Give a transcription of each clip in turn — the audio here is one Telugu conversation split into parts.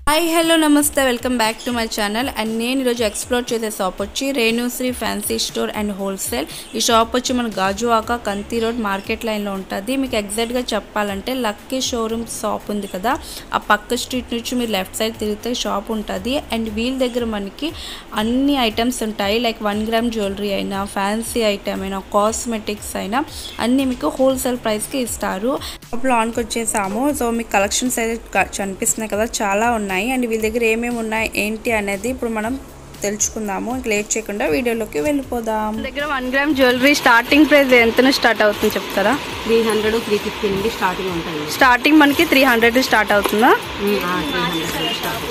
హాయ్ హలో నమస్తే welcome back to my channel and నేను ఈరోజు ఎక్స్ప్లోర్ చేసే షాప్ వచ్చి Renushree fancy store and wholesale ఈ షాప్ వచ్చి మన గాజువాక కంతి రోడ్ మార్కెట్ లైన్లో ఉంటుంది మీకు ఎగ్జాక్ట్గా చెప్పాలంటే లక్కీ షోరూమ్ షాప్ ఉంది కదా ఆ పక్క స్ట్రీట్ నుంచి మీరు లెఫ్ట్ సైడ్ తిరిగితే షాప్ ఉంటుంది అండ్ వీళ్ళ దగ్గర మనకి అన్ని ఐటమ్స్ ఉంటాయి లైక్ వన్ గ్రామ్ జ్యువెలరీ అయినా ఫ్యాన్సీ ఐటమ్ అయినా కాస్మెటిక్స్ అయినా అన్నీ మీకు హోల్సేల్ ప్రైస్కి ఇస్తారు షాప్లో ఆన్కి వచ్చేసాము సో మీకు కలెక్షన్స్ అయితే క- కనిపిస్తున్నాయి కదా చాలా ఉన్నాయి అండ్ వీళ్ళ దగ్గర ఏమేమి ఉన్నాయి ఏంటి అనేది ఇప్పుడు మనం తెలుసుకుందాము ఇంక లేట్ చేయకుండా వీడియోలోకి వెళ్ళిపోదాం దగ్గర one gram jewellery starting price ఎంత స్టార్ట్ అవుతుంది చెప్తారా త్రీ హండ్రెడ్ త్రీ ఫిఫ్టీ నుండి స్టార్టింగ్ ఉంటుంది స్టార్టింగ్ మనకి త్రీ హండ్రెడ్ స్టార్ట్ అవుతుందా త్రీ హండ్రెడ్ స్టార్ట్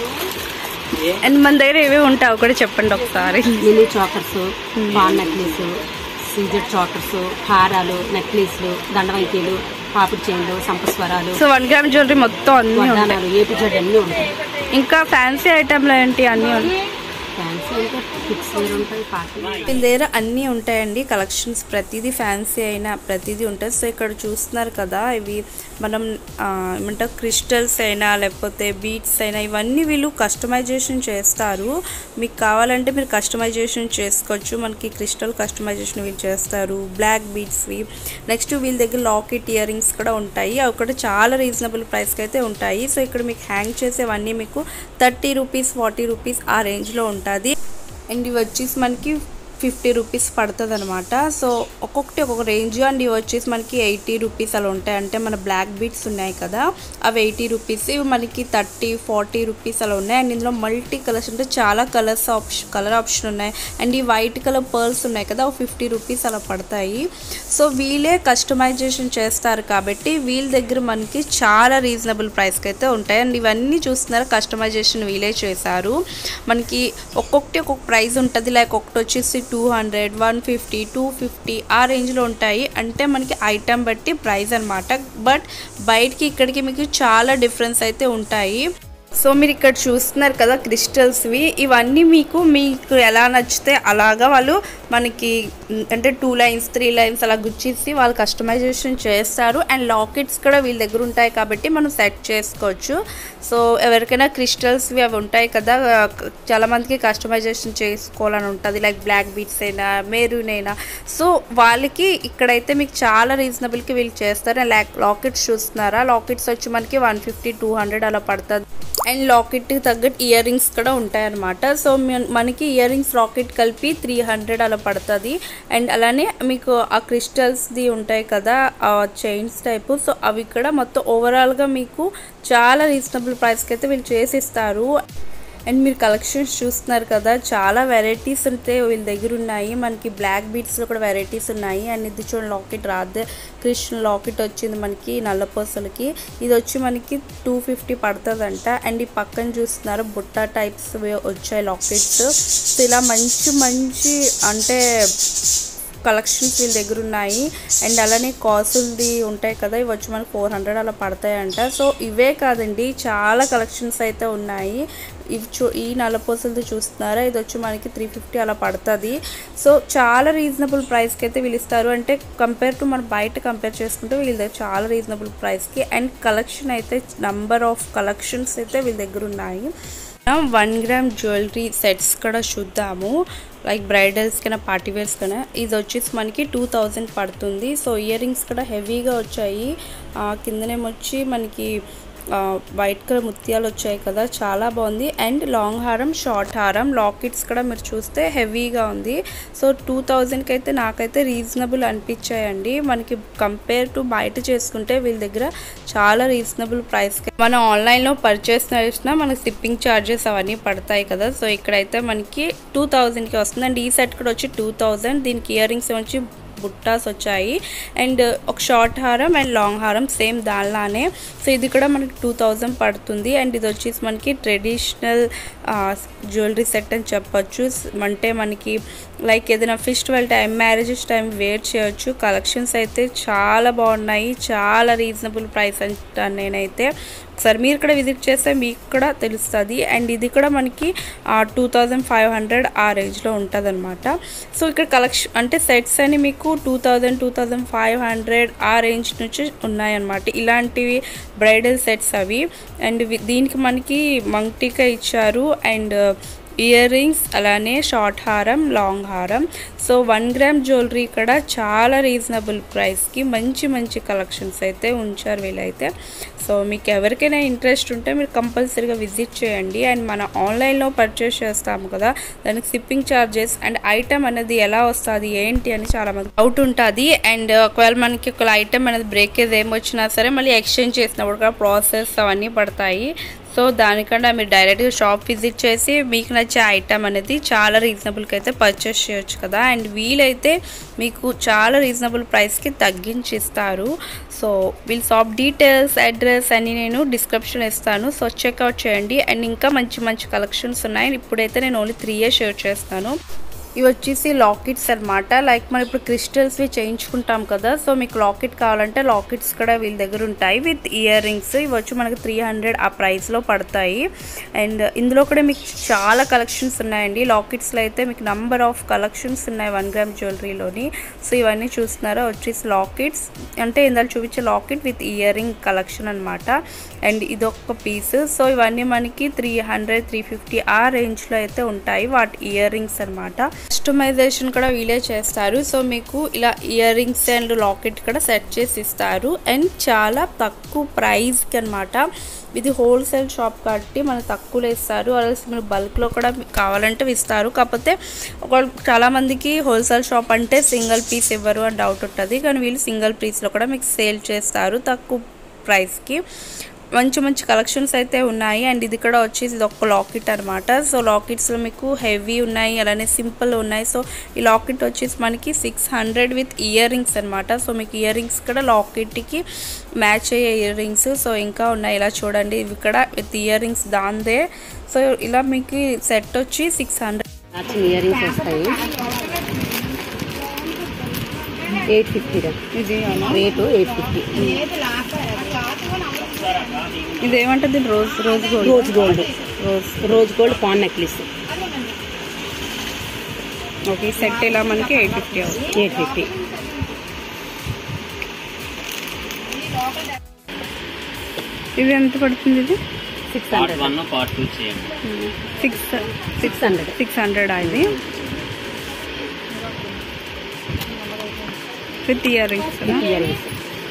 అండ్ మన దగ్గర ఏవేవి ఉంటాయి అవి కూడా చెప్పండి ఒకసారి మినీ చాకర్స్ పాన్ నెక్లెస్ సీజర్ చాకర్స్ హారాలు నెక్లెస్లు దండవంకీలు పాపిడి చైన్లు సంపస్వరాలు సో వన్ గ్రామ్ జ్యువెలరీ మొత్తం అన్నీ ఉంటాయి వడ్డానాలు ఏపీ జడ్ అన్నీ ఉంటాయి ఇంకా ఫ్యాన్సీ ఐటమ్లు ఏంటి అన్నీ ఉంటాయి ఫ్యాన్సీ అంటే ఫిక్స్ వేర్ ఉంటాయి పార్టీ వీళ్ళ దగ్గర అన్నీ ఉంటాయండి కలెక్షన్స్ ప్రతిదీ ఫ్యాన్సీ అయినా ప్రతిదీ ఉంటుంది సో ఇక్కడ చూస్తున్నారు కదా ఇవి మనం ఆ, ఏమంటారు క్రిస్టల్స్ అయినా లేకపోతే బీట్స్ అయినా ఇవన్నీ వీళ్ళు కస్టమైజేషన్ చేస్తారు మీకు కావాలంటే మీరు కస్టమైజేషన్ చేసుకోవచ్చు మనకి క్రిస్టల్ కస్టమైజేషన్ వీళ్ళు చేస్తారు బ్లాక్ బీట్స్వి నెక్స్ట్ వీళ్ళ దగ్గర లాకెట్ ఇయర్ రింగ్స్ కూడా ఉంటాయి అవి కూడా చాలా రీజనబుల్ ప్రైస్కి అయితే ఉంటాయి సో ఇక్కడ మీకు హ్యాంగ్ చేసేవన్నీ మీకు థర్టీ రూపీస్ ఫార్టీ రూపీస్ ఆ రేంజ్లో ఉంటుంది అండ్ ఇవి వచ్చేసి మనకి ఫిఫ్టీ రూపీస్ పడుతుంది అనమాట సో ఒక్కొక్కటి ఒక్కొక్క రేంజ్ అండ్ ఇవి వచ్చేసి మనకి ఎయిటీ రూపీస్ అలా ఉంటాయి అంటే మన బ్లాక్ బీట్స్ ఉన్నాయి కదా అవి ఎయిటీ రూపీస్ ఇవి మనకి థర్టీ ఫార్టీ రూపీస్ అలా ఉన్నాయి అండ్ ఇందులో మల్టీ కలర్స్ అంటే చాలా కలర్స్ ఆప్షన్ కలర్ ఆప్షన్ ఉన్నాయి అండ్ ఈ వైట్ కలర్ పర్ల్స్ ఉన్నాయి కదా అవి ఫిఫ్టీ రూపీస్ అలా పడతాయి సో వీళ్ళే కస్టమైజేషన్ చేస్తారు కాబట్టి వీళ్ళ దగ్గర మనకి చాలా రీజనబుల్ ప్రైస్కి అయితే ఉంటాయి అండ్ ఇవన్నీ చూస్తున్నారు కస్టమైజేషన్ వీళ్ళే చేశారు మనకి ఒక్కొక్కటి ఒక్కొక్క ప్రైస్ ఉంటుంది లైక్ ఒకటి వచ్చేసి two hundred one fifty two fifty ఆ రేంజ్లో ఉంటాయి అంటే మనకి ఐటమ్ బట్టి ప్రైస్ అనమాట బట్ బయటికి ఇక్కడికి మీకు చాలా డిఫరెన్స్ అయితే ఉంటాయి సో మీరు ఇక్కడ చూస్తున్నారు కదా క్రిస్టల్స్వి ఇవన్నీ మీకు మీకు ఎలా నచ్చితే అలాగా వాళ్ళు మనకి ఉమ్, అంటే టూ లైన్స్ త్రీ లైన్స్ అలా గుచ్చేసి వాళ్ళు కస్టమైజేషన్ చేస్తారు అండ్ లాకెట్స్ కూడా వీళ్ళ దగ్గర ఉంటాయి కాబట్టి మనం సెట్ చేసుకోవచ్చు సో ఎవరికైనా క్రిస్టల్స్వి అవి ఉంటాయి కదా ఆ, క- చాలా మందికి కస్టమైజేషన్ చేసుకోవాలని ఉంటుంది లైక్ బ్లాక్ బీట్స్ అయినా మెరూన్ అయినా సో వాళ్ళకి ఇక్కడైతే మీకు చాలా రీజనబుల్కి వీళ్ళు చేస్తారు అండ్ లాక్ లాకెట్స్ చూస్తున్నారా లాకెట్స్ వచ్చి మనకి వన్ ఫిఫ్టీ టూ హండ్రెడ్ అలా పడుతుంది అండ్ లాకెట్కి తగ్గట్టు ఇయర్ రింగ్స్ కూడా ఉంటాయన్నమాట సో మన- మనకి ఇయర్ రింగ్స్ లాకెట్ కలిపి త్రీ హండ్రెడ్ అలా పడుతుంది అండ్ అలానే మీకు ఆ క్రిస్టల్స్ది ఉంటాయి కదా ఆ చైన్స్ టైపు సో అవి కూడా మొత్తం ఓవరాల్గా మీకు చాలా రీజనబుల్ ప్రైస్కి అయితే వీళ్ళు చేసిస్తారు అండ్ మీరు కలెక్షన్స్ చూస్తున్నారు కదా చాలా వెరైటీస్ ఉంటే వీళ్ళ దగ్గర ఉన్నాయి మనకి బ్లాక్ బీట్స్లో కూడా వెరైటీస్ ఉన్నాయి అండ్ ఇది చూడండి లాకెట్ రాధే కృష్ణ లాకెట్ వచ్చింది మనకి నల్లపూసలకి ఇది వచ్చి మనకి టూ ఫిఫ్టీ పడుతుందంట అండ్ ఈ పక్కన చూస్తున్నారు బుట్ట టైప్స్ వచ్చాయి లాకెట్స్ సో ఇలా మంచి మంచి అంటే కలెక్షన్స్ వీళ్ళ దగ్గర ఉన్నాయి అండ్ అలానే కాసులది ఉంటాయి కదా ఇవి వచ్చి మనకి ఫోర్ హండ్రెడ్ అలా పడతాయంట సో ఇవే కాదండి చాలా కలెక్షన్స్ అయితే ఉన్నాయి ఇవి చూ ఈ నల్లపూసలది చూస్తున్నారా ఇది వచ్చి మనకి త్రీ ఫిఫ్టీ అలా పడుతుంది సో చాలా రీజనబుల్ ప్రైస్కి అయితే వీళ్ళు ఇస్తారు అంటే కంపేర్ టు మనం బయట కంపేర్ చేసుకుంటే వీళ్ళ దగ్గర చాలా రీజనబుల్ ప్రైస్కి అండ్ కలెక్షన్ అయితే నంబర్ ఆఫ్ కలెక్షన్స్ అయితే వీళ్ళ దగ్గర ఉన్నాయి వన్ గ్రామ్ జ్యువెలరీ సెట్స్ కూడా చూద్దాము లైక్ బ్రైడల్స్ కన్నా పార్టీ వేర్స్ కన్నా ఇది వచ్చేసి మనకి టూ థౌజండ్ పడుతుంది సో ఇయర్ రింగ్స్ కూడా హెవీగా వచ్చాయి ఆ, కిందనేమొచ్చి మనకి వైట్ కలర్ ముత్యాలు వచ్చాయి కదా చాలా బాగుంది అండ్ లాంగ్ హారం షార్ట్ హారం లాకెట్స్ కూడా మీరు చూస్తే హెవీగా ఉంది సో టూ థౌజండ్కి అయితే నాకైతే రీజనబుల్ అనిపించాయండి మనకి కంపేర్ టు బయట చేసుకుంటే వీళ్ళ దగ్గర చాలా రీజనబుల్ ప్రైస్కి మనం ఆన్లైన్లో పర్చేస్ చేసినా మనకి షిప్పింగ్ ఛార్జెస్ అవన్నీ పడతాయి కదా సో ఇక్కడైతే మనకి టూ థౌజండ్కి వస్తుంది అండ్ ఈ సెట్ కూడా వచ్చి టూ థౌజండ్ దీనికి ఇయర్ రింగ్స్ వచ్చి బుట్టాస్ వచ్చాయి అండ్ ఒక షార్ట్ హారం అండ్ లాంగ్ హారం సేమ్ దానిలానే సో ఇది కూడా మనకి టూ థౌజండ్ పడుతుంది అండ్ ఇది వచ్చేసి మనకి ట్రెడిషనల్ జ్యువెలరీ సెట్ అని చెప్పొచ్చు అంటే మనకి లైక్ ఏదైనా festival time marriages time wear చేయొచ్చు కలెక్షన్స్ అయితే చాలా బాగున్నాయి చాలా రీజనబుల్ ప్రైస్ అంటాను నేనైతే ఒకసారి మీరు ఇక్కడ విజిట్ చేస్తే మీకు కూడా తెలుస్తుంది అండ్ ఇది కూడా మనకి టూ థౌజండ్ ఫైవ్ హండ్రెడ్ ఆ రేంజ్లో ఉంటుంది అనమాట సో ఇక్కడ కలెక్షన్ అంటే సెట్స్ అని మీకు two thousand two thousand five hundred ఆ రేంజ్ నుంచి ఉన్నాయన్నమాట ఇలాంటివి బ్రైడల్ సెట్స్ అవి అండ్ వి- దీనికి మనకి మంక్టికా ఇచ్చారు అండ్ ఇయర్ రింగ్స్ అలానే షార్ట్ హారం లాంగ్ హారం సో వన్ గ్రామ్ జ్యువెలరీ ఇక్కడ చాలా రీజనబుల్ ప్రైస్కి మంచి మంచి కలెక్షన్స్ అయితే ఉంచారు వీళ్ళైతే సో మీకు ఎవరికైనా ఇంట్రెస్ట్ ఉంటే మీరు కంపల్సరీగా విజిట్ చేయండి అండ్ మన ఆన్లైన్లో పర్చేస్ చేస్తాము కదా దానికి షిప్పింగ్ ఛార్జెస్ అండ్ ఐటమ్ అనేది ఎలా వస్తుంది ఏంటి అని చాలా మంది డౌట్ ఉంటుంది అండ్ ఒకవేళ మనకి ఒక ఐటమ్ అనేది బ్రేకేజ్ ఏమొచ్చినా సరే మళ్ళీ ఎక్స్చేంజ్ చేసినప్పుడు కూడా ప్రాసెస్ అవన్నీ పడతాయి సో దానికన్నా మీరు డైరెక్ట్గా షాప్ విజిట్ చేసి మీకు నచ్చే ఐటమ్ అనేది చాలా రీజనబుల్కి అయితే పర్చేస్ చేయొచ్చు కదా అండ్ వీలైతే మీకు చాలా రీజనబుల్ ప్రైస్కి తగ్గించి ఇస్తారు సో వీళ్ళ షాప్ డీటెయిల్స్ అడ్రస్ అన్ని నేను డిస్క్రిప్షన్ ఇస్తాను సో చెక్అవుట్ చేయండి అండ్ ఇంకా మంచి మంచి కలెక్షన్స్ ఉన్నాయి ఇప్పుడైతే నేను ఓన్లీ త్రీ ఇయర్స్ షేర్ చేస్తాను ఇవి వచ్చేసి లాకెట్స్ అన్నమాట లైక్ మనం ఇప్పుడు క్రిస్టల్స్వి చేయించుకుంటాం కదా సో మీకు లాకెట్ కావాలంటే లాకెట్స్ కూడా వీళ్ళ దగ్గర ఉంటాయి విత్ ఇయర్ రింగ్స్ ఇవి వచ్చి మనకి త్రీ హండ్రెడ్ ఆ ప్రైస్లో పడతాయి అండ్ ఇందులో కూడా మీకు చాలా కలెక్షన్స్ ఉన్నాయండి లాకెట్స్లో అయితే మీకు నంబర్ ఆఫ్ కలెక్షన్స్ ఉన్నాయి వన్ గ్రామ్ జ్యువెలరీలోని సో ఇవన్నీ చూస్తున్నారా వచ్చేసి లాకెట్స్ అంటే ఇందులో చూపించే locket with ear ring collection అనమాట అండ్ ఇదొక పీస్ సో ఇవన్నీ మనకి త్రీ హండ్రెడ్ త్రీ ఫిఫ్టీ ఆ రేంజ్లో అయితే ఉంటాయి వాటి ఇయర్ రింగ్స్ అనమాట కస్టమైజేషన్ కూడా వీలే చేస్తారు సో మీకు ఇలా ఇయర్ రింగ్స్ అండ్ లాకెట్ కూడా సెట్ చేసి ఇస్తారు అండ్ చాలా తక్కువ ప్రైస్కి అనమాట ఇది హోల్సేల్ షాప్ కాబట్టి మనకు తక్కువలో ఇస్తారు అలసి మీరు బల్క్లో కూడా మీకు కావాలంటే ఇస్తారు కాకపోతే ఒక చాలామందికి హోల్సేల్ షాప్ అంటే సింగిల్ పీస్ ఇవ్వరు అని డౌట్ ఉంటుంది కానీ వీళ్ళు సింగిల్ పీస్లో కూడా మీకు సేల్ చేస్తారు తక్కువ ప్రైస్కి మంచి మంచి కలెక్షన్స్ అయితే ఉన్నాయి అండ్ ఇది కూడా వచ్చేసి ఇది ఒక లాకెట్ అనమాట సో లాకెట్స్లో మీకు హెవీ ఉన్నాయి అలానే సింపుల్ ఉన్నాయి సో ఈ లాకెట్ వచ్చేసి మనకి six hundred with ear rings అనమాట సో మీకు ఇయర్ రింగ్స్ కూడా లాకెట్కి మ్యాచ్ అయ్యే ఇయర్ రింగ్స్ సో ఇంకా ఉన్నాయి ఇలా చూడండి ఇవి కూడా విత్ ఇయర్ రింగ్స్ దాందే సో ఇలా మీకు సెట్ వచ్చి six hundred matching ear rings వస్తాయి ఎయిట్ ఫిఫ్టీ ఇది రేటు ఎయిట్ ఫిఫ్టీ ఇది ఏమంటుంది rose rose gold rose gold rose rose gold పాన్ నెక్లెస్ ఓకే సెట్ ఇలా మనకి ఎయిట్ ఫిఫ్టీ అవుతుంది ఎయిట్ ఫిఫ్టీ ఇది ఎంత పడుతుంది ఇది six part hundred one part two చేయండి six six hundred six hundred ఇది with ear rings ear rings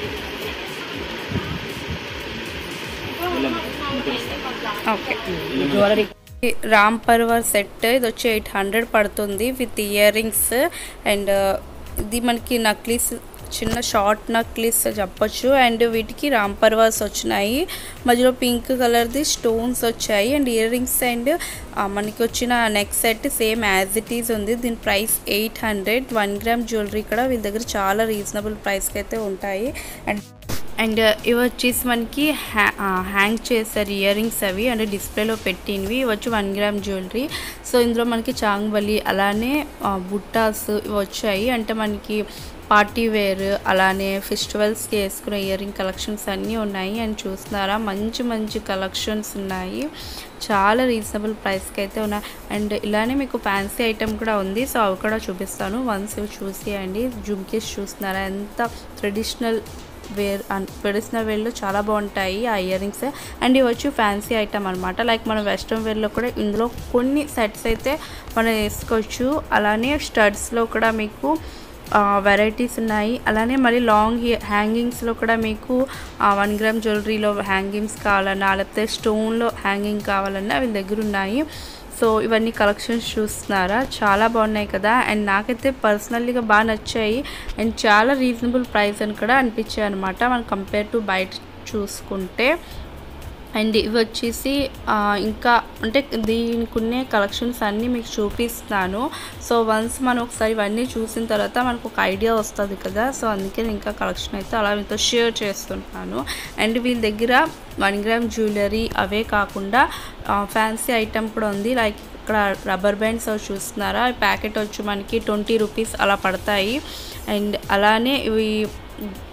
okay jewellery రామ్ పర్వర్ సెట్ ఇది వచ్చి ఎయిట్ హండ్రెడ్ పడుతుంది విత్ ఇయర్ రింగ్స్ అండ్ ఇది మనకి నక్లీస్ చిన్న షార్ట్ నక్లీస్ చెప్పొచ్చు అండ్ వీటికి రామ్ పర్వాస్ వచ్చినాయి మధ్యలో పింక్ కలర్ది స్టోన్స్ వచ్చాయి అండ్ ఇయర్ రింగ్స్ అండ్ మనకి వచ్చిన neck set same as it is ఉంది దీని price eight hundred one gram jewellery కూడా వీళ్ళ దగ్గర చాలా రీజనబుల్ ప్రైస్కి అయితే ఉంటాయి అండ్ అండ్ ఇవి వచ్చేసి మనకి హ్యా హ్యాంగ్ చేస్తారు ఇయర్ రింగ్స్ అవి అంటే డిస్ప్లేలో పెట్టినవి ఇవి వచ్చి వన్ గ్రామ్ జ్యువెలరీ సో ఇందులో మనకి చాంగ్బలి అలానే ఆ, బుట్టాస్ ఇవి వచ్చాయి అంటే మనకి పార్టీ వేర్ అలానే ఫెస్టివల్స్కి వేసుకునే ఇయర్ రింగ్ కలెక్షన్స్ అన్నీ ఉన్నాయి అండ్ చూస్తున్నారా మంచి మంచి కలెక్షన్స్ ఉన్నాయి చాలా రీజనబుల్ ప్రైస్కి అయితే ఉన్నాయి అండ్ ఇలానే మీకు ఫ్యాన్సీ ఐటెం కూడా ఉంది సో అవి కూడా చూపిస్తాను వన్స్ ఇవి చూసేయండి జుమ్కీస్ చూస్తున్నారా ఎంత ట్రెడిషనల్ వేర్ ట్రెడిషనల్ వేర్లో చాలా బాగుంటాయి ఆ ఇయర్ రింగ్స్ అండ్ ఇవి వచ్చి ఫ్యాన్సీ ఐటమ్ అనమాట లైక్ మన వెస్ట్రన్ వేర్లో కూడా ఇందులో కొన్ని సెట్స్ అయితే మనం వేసుకోవచ్చు అలానే స్టడ్స్లో కూడా మీకు వెరైటీస్ ఉన్నాయి అలానే మళ్ళీ లాంగ్ హ్యాంగింగ్స్లో కూడా మీకు వన్ గ్రామ్ జ్యువెలరీలో హ్యాంగింగ్స్ కావాలన్నా లేకపోతే స్టోన్లో హ్యాంగింగ్ కావాలన్నా వీళ్ళ దగ్గర ఉన్నాయి సో ఇవన్నీ కలెక్షన్స్ చూస్తున్నారా చాలా బాగున్నాయి కదా అండ్ నాకైతే పర్సనల్లీగా బాగా నచ్చాయి అండ్ చాలా రీజనబుల్ ప్రైస్ అని కూడా అనిపించాయి అనమాట మనం కంపేర్ టు బయట చూసుకుంటే అండ్ ఇవి వచ్చేసి ఆ, ఇంకా అంటే దీనికి ఉన్న కలెక్షన్స్ అన్నీ మీకు చూపిస్తాను సో వన్స్ మనం ఒకసారి ఇవన్నీ చూసిన తర్వాత మనకు ఒక ఐడియా వస్తుంది కదా సో అందుకే నేను ఇంకా కలెక్షన్ అయితే అలా మీతో షేర్ చేస్తున్నాను అండ్ వీళ్ళ దగ్గర వన్ గ్రామ్ జ్యువెలరీ అవే కాకుండా ఫ్యాన్సీ ఐటమ్ కూడా ఉంది లైక్ ఇక్కడ రబ్బర్ బ్యాండ్స్ అవి చూస్తున్నారా ఈ ప్యాకెట్ వచ్చి మనకి ట్వంటీ రూపీస్ అలా పడతాయి అండ్ అలానే ఇవి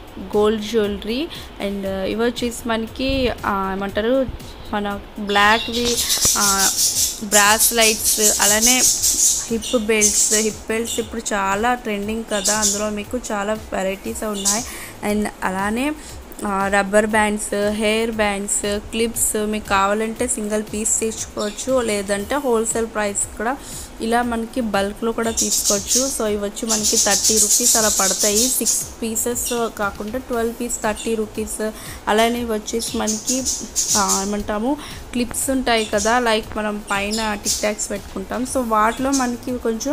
గోల్డ్ జ్యువెలరీ అండ్ ఇవి వచ్చేసి మనకి ఆ, ఏమంటారు మన బ్లాక్వి బ్రాస్ లైట్స్ అలానే హిప్ బెల్ట్స్ హిప్ బెల్ట్స్ ఇప్పుడు చాలా ట్రెండింగ్ కదా అందులో మీకు చాలా వెరైటీస్ ఉన్నాయి అండ్ అలానే rubber bands hair bands clips మీకు కావాలంటే సింగిల్ పీస్ తీసుకోవచ్చు లేదంటే హోల్సేల్ ప్రైస్ కూడా ఇలా మనకి బల్క్లో కూడా తీసుకోవచ్చు సో ఇవి వచ్చి మనకి థర్టీ రూపీస్ అలా పడతాయి సిక్స్ పీసెస్ కాకుండా ట్వెల్వ్ పీస్ థర్టీ రూపీస్ అలానే ఇవి వచ్చేసి మనకి ఆ, ఏమంటాము క్లిప్స్ ఉంటాయి కదా లైక్ మనం పైన టిక్ టాక్స్ పెట్టుకుంటాం సో వాటిలో మనకి కొంచెం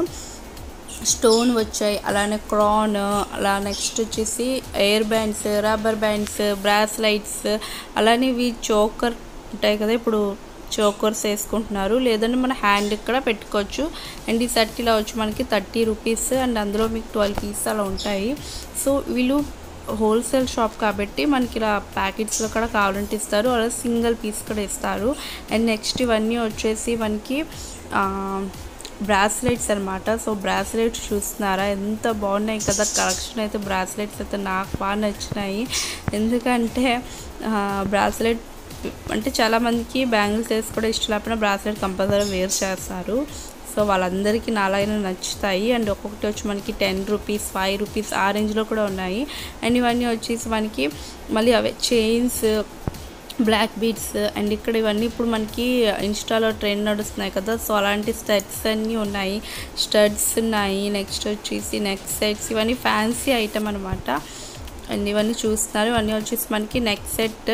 స్టోన్ వచ్చాయి అలానే క్రాన్ అలా నెక్స్ట్ వచ్చేసి hair bands rubber bands bracelets అలానే ఇవి చోకర్ ఉంటాయి కదా ఇప్పుడు చోకర్స్ వేసుకుంటున్నారు లేదంటే మన హ్యాండ్ కూడా పెట్టుకోవచ్చు అండ్ ఈ సెట్ ఇలా వచ్చి మనకి థర్టీ రూపీస్ అండ్ అందులో మీకు ట్వెల్వ్ పీస్ అలా ఉంటాయి సో వీళ్ళు హోల్సేల్ షాప్ కాబట్టి మనకి ఇలా ప్యాకెట్స్లో కూడా కావాలంటే ఇస్తారు అలా సింగిల్ పీస్ కూడా ఇస్తారు అండ్ నెక్స్ట్ ఇవన్నీ వచ్చేసి మనకి ఆ, బ్రాస్లెట్స్ అనమాట సో బ్రాస్లెట్స్ చూస్తున్నారా ఎంత బాగున్నాయి కదా కలెక్షన్ అయితే బ్రాస్లెట్స్ అయితే నాకు బాగా నచ్చినాయి ఎందుకంటే బ్రాస్లెట్ అంటే చాలామందికి బ్యాంగిల్స్ వేసుకోవడం ఇష్టం లేకపోయినా బ్రాస్లెట్ కంపల్సరీ వేర్ చేస్తారు సో వాళ్ళందరికీ నాలుగైనా నచ్చుతాయి అండ్ ఒక్కొక్కటి వచ్చి మనకి టెన్ రూపీస్ ఫైవ్ రూపీస్ ఆ రేంజ్లో కూడా ఉన్నాయి అండ్ ఇవన్నీ వచ్చేసి మనకి మళ్ళీ అవే చైన్స్ బ్లాక్ బీడ్స్ అండ్ ఇక్కడ ఇవన్నీ ఇప్పుడు మనకి ఇన్స్టాలో ట్రెండ్ నడుస్తున్నాయి కదా సో అలాంటి స్టడ్స్ అన్నీ ఉన్నాయి స్టడ్స్ ఉన్నాయి నెక్స్ట్ వచ్చేసి నెక్ సెట్స్ ఇవన్నీ ఫ్యాన్సీ ఐటమ్ అనమాట అండ్ ఇవన్నీ చూస్తున్నారు ఇవన్నీ వచ్చేసి మనకి నెక్ సెట్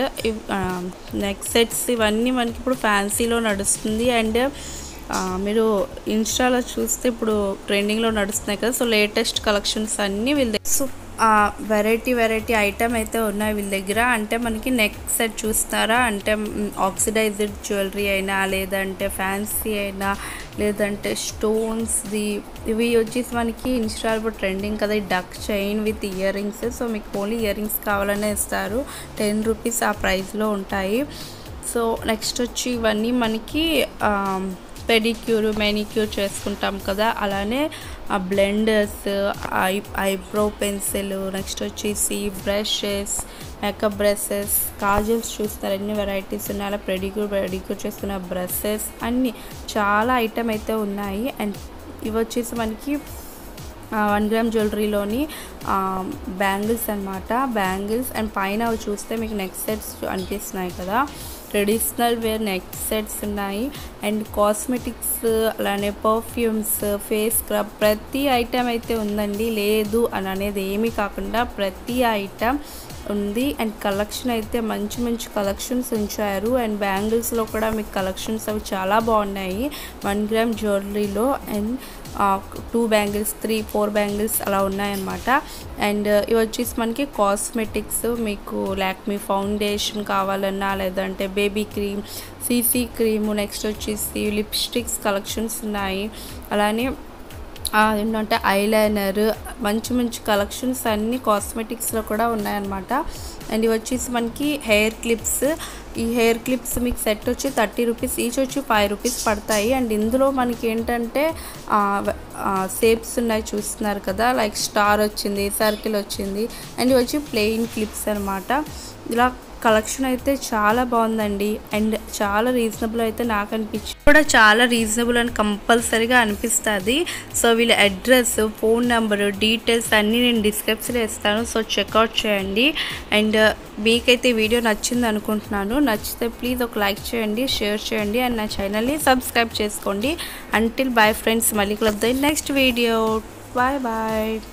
నెక్ సెట్స్ ఇవన్నీ మనకి ఇప్పుడు ఫ్యాన్సీలో నడుస్తుంది అండ్ ఆ, మీరు ఇన్స్టాలో చూస్తే ఇప్పుడు ట్రెండింగ్లో నడుస్తున్నాయి కదా సో లేటెస్ట్ కలెక్షన్స్ అన్నీ వీళ్ళ దగ్గర సో వెరైటీ వెరైటీ ఐటమ్ అయితే ఉన్నాయి వీళ్ళ దగ్గర అంటే మనకి నెక్ సెట్ చూస్తారా అంటే ఆక్సిడైజ్డ్ జ్యువెలరీ అయినా లేదంటే ఫ్యాన్సీ అయినా లేదంటే స్టోన్స్ది ఇవి వచ్చేసి మనకి ఇన్స్టాల్ ఇప్పుడు ట్రెండింగ్ కదా ఈ duck chain with ear rings so మీకు ఓన్లీ ఇయర్ రింగ్స్ కావాలనే ఇస్తారు టెన్ రూపీస్ ఆ ప్రైస్లో ఉంటాయి సో నెక్స్ట్ వచ్చి ఇవన్నీ మనకి పెడిక్యూర్ మెనిక్యూర్ చేసుకుంటాం కదా అలానే ఆ blenders eye eyebrow pencil next వచ్చేసి బ్రషెస్ మేకప్ బ్రషెస్ కాజల్స్ చూస్తారు ఎన్ని వెరైటీస్ ఉన్నాయి అలా పెడిక్యూర్ పెడిక్యూర్ చేసుకున్న బ్రషెస్ అన్నీ చాలా ఐటమ్ అయితే ఉన్నాయి అండ్ ఇవి వచ్చేసి మనకి వన్ గ్రామ్ జ్యువెలరీలోని బ్యాంగిల్స్ అన్నమాట బ్యాంగిల్స్ అండ్ పైన అవి చూస్తే మీకు నెక్ సెట్స్ అనిపిస్తున్నాయి కదా ట్రెడిషనల్ వేర్ నెక్ సెట్స్ ఉన్నాయి అండ్ కాస్మెటిక్స్ అలానే పర్ఫ్యూమ్స్ ఫేస్ స్క్రబ్ ప్రతి ఐటెం అయితే ఉందండి లేదు అని అనేది ఏమీ కాకుండా ప్రతి ఐటెం ఉంది అండ్ కలెక్షన్ అయితే మంచి మంచి కలెక్షన్స్ ఉంచారు అండ్ బ్యాంగిల్స్లో కూడా మీకు కలెక్షన్స్ అవి చాలా బాగున్నాయి వన్ గ్రామ్ జ్యువెలరీలో and two bangles three four bangles అలా ఉన్నాయన్నమాట అండ్ ఇవి వచ్చేసి మనకి కాస్మెటిక్స్ మీకు లాక్మీ ఫౌండేషన్ కావాలన్నా లేదంటే baby cream CC cream next వచ్చేసి లిప్స్టిక్స్ కలెక్షన్స్ ఉన్నాయి అలానే ఆ, ఏంటంటే ఐలైనర్ మంచి మంచి కలెక్షన్స్ అన్ని కాస్మెటిక్స్లో కూడా ఉన్నాయన్నమాట అండ్ ఇవి వచ్చేసి మనకి హెయిర్ క్లిప్స్ ఈ హెయిర్ క్లిప్స్ మీకు సెట్ వచ్చి థర్టీ రూపీస్ ఈచ్ వచ్చి ఫైవ్ రూపీస్ పడతాయి అండ్ ఇందులో మనకి ఏంటంటే షేప్స్ ఉన్నాయి చూస్తున్నారు కదా లైక్ స్టార్ వచ్చింది సర్కిల్ వచ్చింది అండ్ ఇవి వచ్చి ప్లెయిన్ క్లిప్స్ అనమాట ఇలా కలెక్షన్ అయితే చాలా బాగుందండి అండ్ చాలా రీజనబుల్ అయితే నాకు అనిపించింది కూడా చాలా రీజనబుల్ అని కంపల్సరీగా అనిపిస్తుంది సో వీళ్ళ అడ్రస్ ఫోన్ నెంబర్ డీటెయిల్స్ అన్నీ నేను డిస్క్రిప్షన్లో ఇస్తాను సో చెక్అవుట్ చేయండి అండ్ మీకైతే ఈ వీడియో నచ్చింది అనుకుంటున్నాను నచ్చితే ప్లీజ్ ఒక లైక్ చేయండి షేర్ చేయండి అండ్ నా ఛానల్ని సబ్స్క్రైబ్ చేసుకోండి అంటిల్ బాయ్ ఫ్రెండ్స్ మళ్ళీ కలుద్దాం నెక్స్ట్ వీడియో బాయ్ బాయ్